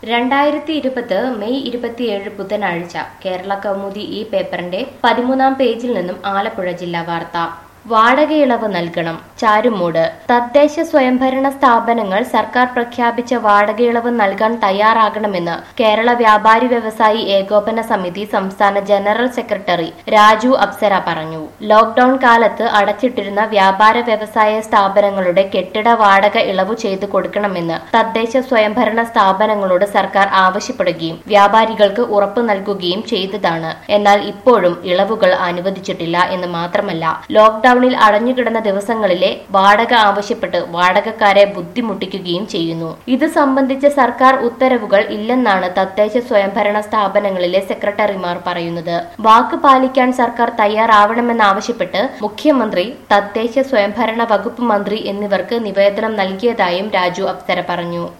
രണ്ടായിരത്തി ഇരുപത് മെയ് ഇരുപത്തിയേഴ് ബുധനാഴ്ച കേരള കൗമുദി ഈ പേപ്പറിന്റെ പതിമൂന്നാം പേജിൽ നിന്നും ആലപ്പുഴ ജില്ലാ വാർത്ത വാടകയിളവ് നൽകണം ചാരുമൂട് തദ്ദേശ സ്വയംഭരണ സ്ഥാപനങ്ങൾ സർക്കാർ പ്രഖ്യാപിച്ച വാടകയിളവ് നൽകാൻ തയ്യാറാകണമെന്ന് കേരള വ്യാപാരി വ്യവസായി ഏകോപന സമിതി സംസ്ഥാന ജനറൽ സെക്രട്ടറി രാജു അപ്സര പറഞ്ഞു ലോക്ഡൌൺ കാലത്ത് അടച്ചിട്ടിരുന്ന വ്യാപാര വ്യവസായ സ്ഥാപനങ്ങളുടെ കെട്ടിട വാടക ഇളവ് ചെയ്തു കൊടുക്കണമെന്ന് തദ്ദേശ സ്വയംഭരണ സ്ഥാപനങ്ങളോട് സർക്കാർ ആവശ്യപ്പെടുകയും വ്യാപാരികൾക്ക് ഉറപ്പു നൽകുകയും ചെയ്തതാണ് എന്നാൽ ഇപ്പോഴും ഇളവുകൾ അനുവദിച്ചിട്ടില്ല എന്ന് മാത്രമല്ല ലോക്ഡൌണിൽ അടഞ്ഞുകിടന്ന ദിവസങ്ങളിലെ വാടക ആവശ്യപ്പെട്ട് വാടകക്കാരെ ബുദ്ധിമുട്ടിക്കുകയും ചെയ്യുന്നു ഇത് സംബന്ധിച്ച സർക്കാർ ഉത്തരവുകൾ ഇല്ലെന്നാണ് തദ്ദേശ സ്വയംഭരണ സ്ഥാപനങ്ങളിലെ സെക്രട്ടറിമാർ പറയുന്നത് വാക്ക് പാലിക്കാൻ സർക്കാർ തയ്യാറാവണമെന്നാവശ്യപ്പെട്ട് മുഖ്യമന്ത്രി തദ്ദേശ സ്വയംഭരണ വകുപ്പ് മന്ത്രി എന്നിവർക്ക് നിവേദനം നൽകിയതായും രാജു അപ്സര പറഞ്ഞു